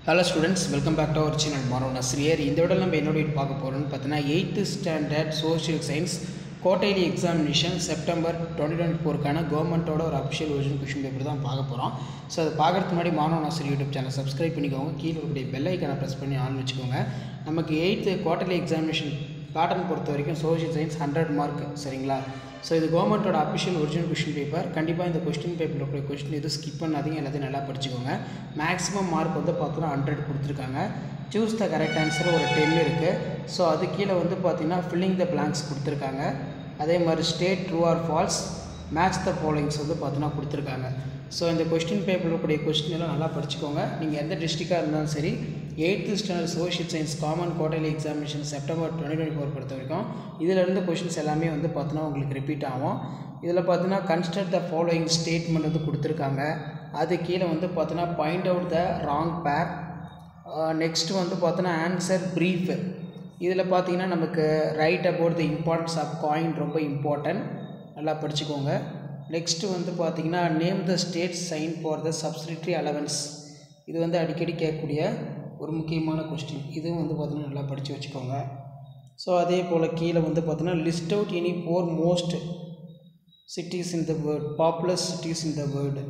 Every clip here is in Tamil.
hello students welcome back to our channel மாணவன் ஆசிரியர் இந்த விட நம்ம என்னோட இது பார்க்க போகிறோம்னு பார்த்தீங்கன்னா eighth standard social science quarterly examination September twenty twenty ஃபோருக்கான கவர்மெண்ட்டோட ஒரு அஃபிஷியல் ஒரிஜினல் கொஷின் பேப்பர் தான் பார்க்க போகிறோம் ஸோ அதை பார்க்கறதுக்கு முன்னாடி மாணவன் ஆசிரியர் யூடியூப் சேனல் சப்ஸ்கிரைப் பண்ணிக்கோங்க கீழே இருக்கக்கூடிய பெல் ஐக்கானை ப்ரெஸ் பண்ணி ஆன் வச்சுக்கோங்க நமக்கு எயித்து குவார்டர்லி எக்ஸாமினேஷன் பேட்டர்ன் பொறுத்த வரைக்கும் சோஷியல் சயின்ஸ் ஹண்ட்ரட் மார்க் சரிங்களா ஸோ இது கவர்மெண்ட்டோட அஃபிஷியல் ஒரிஜினல் கொஷின் பேப்பர் கண்டிப்பாக இந்த கொஸ்டின் பேப்பரில் இருக்கிற கொஸ்டின் எதுவும் ஸ்கிப் பண்ணாதீங்க எல்லாத்தையும் நல்லா படிச்சுக்கோங்க மேக்ஸிமம் மார்க் வந்து பார்த்தோன்னா ஹண்ட்ரட் கொடுத்துருக்காங்க சூஸ் த கரெக்ட் ஆன்சர் ஒரு டென் இருக்குது ஸோ அது கீழே வந்து பார்த்தீங்கன்னா ஃபில்லிங் த பிளாங்க்ஸ் கொடுத்துருக்காங்க அதே மாதிரி state true or false match the followings வந்து பார்த்தோன்னா கொடுத்துருக்காங்க ஸோ இந்த கொஸ்டின் பேப்பரில் இருக்கக்கூடிய கொஸ்டின் எல்லாம் நல்லா படிச்சுக்கோங்க நீங்கள் எந்த டிஸ்ட்ரிக்டாக இருந்தாலும் சரி eighth standard social science common quarterly examination September twenty twenty four பொறுத்த வரைக்கும் இதில் இருந்து கொஷின்ஸ் எல்லாமே வந்து பார்த்தோன்னா உங்களுக்கு ரிப்பீட் ஆகும் இதில் பார்த்தீங்கன்னா கன்ஸ்ட்ரக்ட் த ஃபாலோயிங் ஸ்டேட்மெண்ட் வந்து கொடுத்துருக்காங்க அது கீழே வந்து பார்த்தோன்னா point out the wrong pair next வந்து பார்த்தோன்னா ஆன்சர் ப்ரீஃப் இதில் பார்த்தீங்கன்னா நமக்கு write about the importance of coin ரொம்ப இம்பார்ட்டன்ட் நல்லா படிச்சுக்கோங்க நெக்ஸ்ட்டு வந்து பார்த்தீங்கன்னா name the state sign for the subsidiary allowance இது வந்து அடிக்கடி கேட்கக்கூடிய ஒரு முக்கியமான கொஸ்டின் இதுவும் வந்து பார்த்தீங்கன்னா நல்லா படித்து வச்சுக்கோங்க ஸோ அதே போல் கீழே வந்து பார்த்தீங்கன்னா list out any four most cities in the world popular cities in the world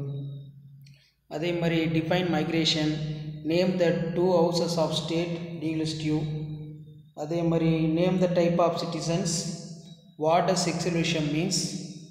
அதே மாதிரி define migration name the two houses of state டீலிஸ்டியூ அதே மாதிரி name the type of citizens what a செக்ஸுலேஷன் means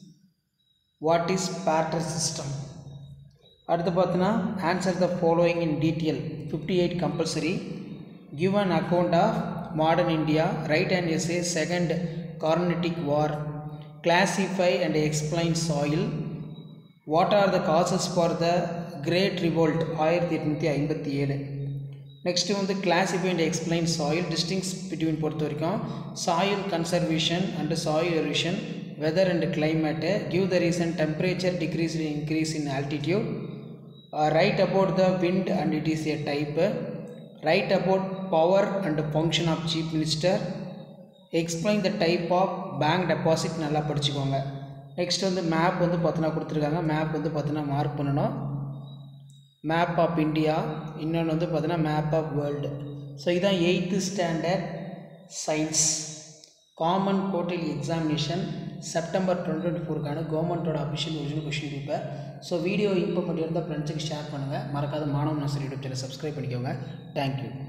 what is barter system அடுத்து பார்த்தீங்கன்னா answer the following in detail fifty eight compulsory give an account of modern India write and essay second Carnatic war classify and explain soil what are the causes for the great revolt ஆயிரத்தி எட்நூற்றி ஐம்பத்தி ஏழு நெக்ஸ்ட்டு வந்து classify and explain soil distinguish between பொறுத்த வரைக்கும் soil conservation and soil erosion weather and climate give the reason temperature decrease increase in altitude write about the wind and it is a type write about power and function of chief minister explain the type of bank deposit நல்லா படிச்சுக்கோங்க நெக்ஸ்ட் வந்து மேப் வந்து பார்த்தோன்னா கொடுத்துருக்காங்க மேப் வந்து பார்த்தோன்னா மார்க் பண்ணணும் மேப் ஆஃப் இந்தியா இன்னொன்று வந்து பார்த்தோன்னா மேப் ஆஃப் வேர்ல்டு ஸோ இதுதான் eighth standard science common quarterly examination September twenty twenty ஃபோருக்கான கவர்மெண்ட்டோட official original question paper so video important இருந்தால் ஃப்ரெண்ட்ஸுக்கு ஷேர் பண்ணுங்கள் மறக்காத மாணவ நாசர் யூடியூப் சேனல் சப்ஸ்கிரைப் பண்ணிக்கோங்க தேங்க்யூ